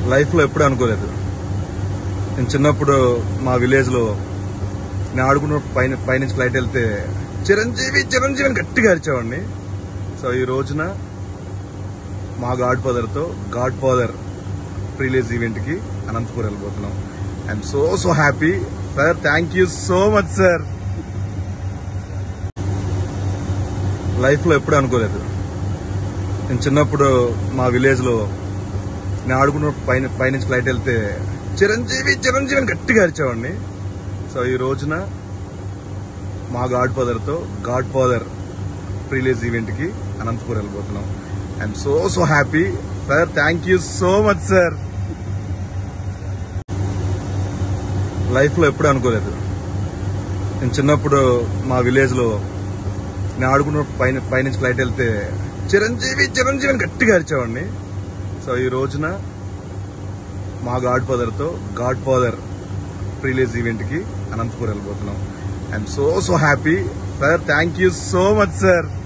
లైఫ్లో ఎప్పుడు అనుకోలేదు నేను చిన్నప్పుడు మా విలేజ్లో నేను ఆడుకున్నప్పుడు పైన పైనుంచి ఫ్లైట్ వెళ్తే చిరంజీవి చిరంజీవి అని గట్టిగా అరిచేవాడిని సో ఈ రోజున మా గాడ్ ఫాదర్తో గాడ్ ఫాదర్ రిలీజ్ ఈవెంట్కి అనంతపూర్ వెళ్ళిపోతున్నాం I'm so so happy sir thank you so much sir లైఫ్లో ఎప్పుడు అనుకోలేదు నేను చిన్నప్పుడు మా విలేజ్లో నేను ఆడుకున్నప్పుడు పైన పైనుంచి ఫ్లైట్ వెళ్తే చిరంజీవి చిరంజీవి అని గట్టిగా అరిచేవాడిని సో ఈ రోజున మా గాడ్ ఫాదర్తో గాడ్ ఫాదర్ రిలీజ్ ఈవెంట్కి అనంతపూర్ వెళ్ళిపోతున్నాం I'm so so happy sir thank you so much sir లైఫ్లో ఎప్పుడు అనుకోలేదు నేను చిన్నప్పుడు మా విలేజ్లో నేను ఆడుకున్నప్పుడు పైన పైనుంచి ఫ్లైట్ వెళ్తే చిరంజీవి చిరంజీవి అని గట్టిగా అరిచేవాడిని సో ఈ రోజున మా గాడ్ ఫాదర్తో గాడ్ ఫాదర్ రిలీజ్ ఈవెంట్కి అనంతపూర్ వెళ్ళిపోతున్నాం I'm so so happy sir thank you so much sir